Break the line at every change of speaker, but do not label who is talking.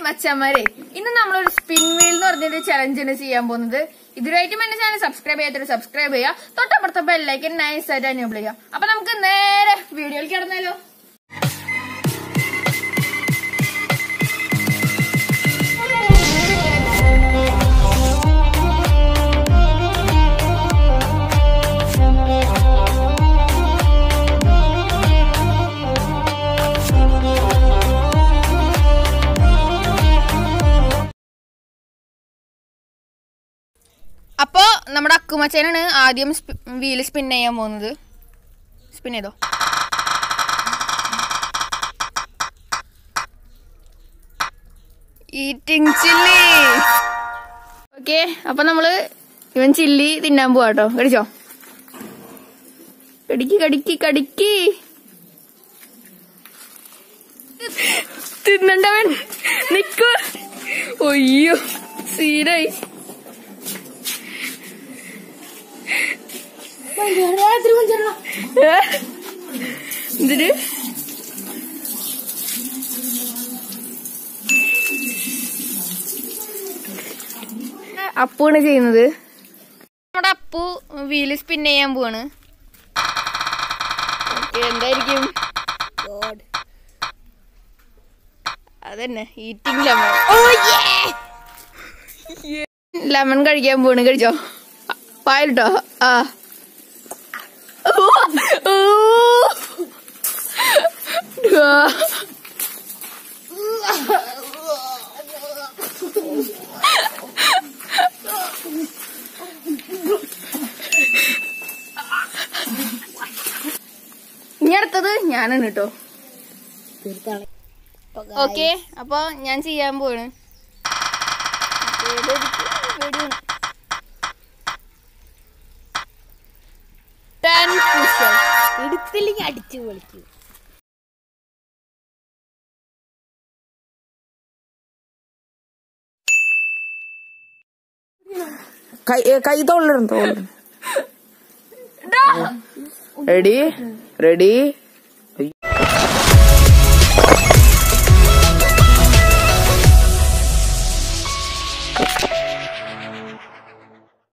മച്ചന്മാരെ ഇന്ന് നമ്മളൊരു സ്പിൻ വീൽ എന്ന് പറഞ്ഞൊരു ചലഞ്ചാണ് ചെയ്യാൻ പോകുന്നത് ഇതുവരായിട്ടും എന്റെ ചാനൽ സബ്സ്ക്രൈബ് ചെയ്യാത്തൊരു സബ്സ്ക്രൈബ് ചെയ്യുക തൊട്ടപ്പുറത്തെ ബെല്ലൈക്കൻ നൈസ് ആയിട്ട് അനേബിൾ ചെയ്യുക അപ്പൊ നമുക്ക് നേരെ വീഡിയോയിൽ കിടന്നാലോ അപ്പോ നമ്മുടെ അക്കുമച്ചനാണ് ആദ്യം വീല് സ്പിൻ ചെയ്യാൻ പോകുന്നത് സ്പിൻ ചെയ്തോ ഈറ്റിംഗ് ചില്ലി ഓക്കെ അപ്പൊ നമ്മള് ഇവൻ ചില്ലി തിന്നാൻ പോവാ കേട്ടോ കടിച്ചോ കടിക്ക് കടിക്ക് കടിക്ക് തിന്നണ്ടവൻ നിക്കു ഒയ്യോ സീനായി ഏ? എന്തിന് അപ്പുവാണ് ചെയ്യുന്നത് നമ്മുടെ അപ്പു വീല് സ്പിൻ ചെയ്യാൻ പോവാണ് Okay, എന്തായിരിക്കും അതന്നെ ഈറ്റിംഗ് ലെമൺ ലെമൺ കഴിക്കാൻ പോവാണ് കഴിച്ചോ പായലിട്ടോ ആ ഊ, ഊ. ആ. ഇനി അടുത്തത് ഞാനാണ് കേട്ടോ ഓക്കെ അപ്പൊ ഞാൻ ചെയ്യാൻ പോവാണ് പേടിയാണ്. Ten push-up.
എടുത്തില്ലെങ്കിൽ അടിച്ചു പൊളിക്കും
കൈ കൈ തോളിലിടും തോളിലിടും റെഡി റെഡി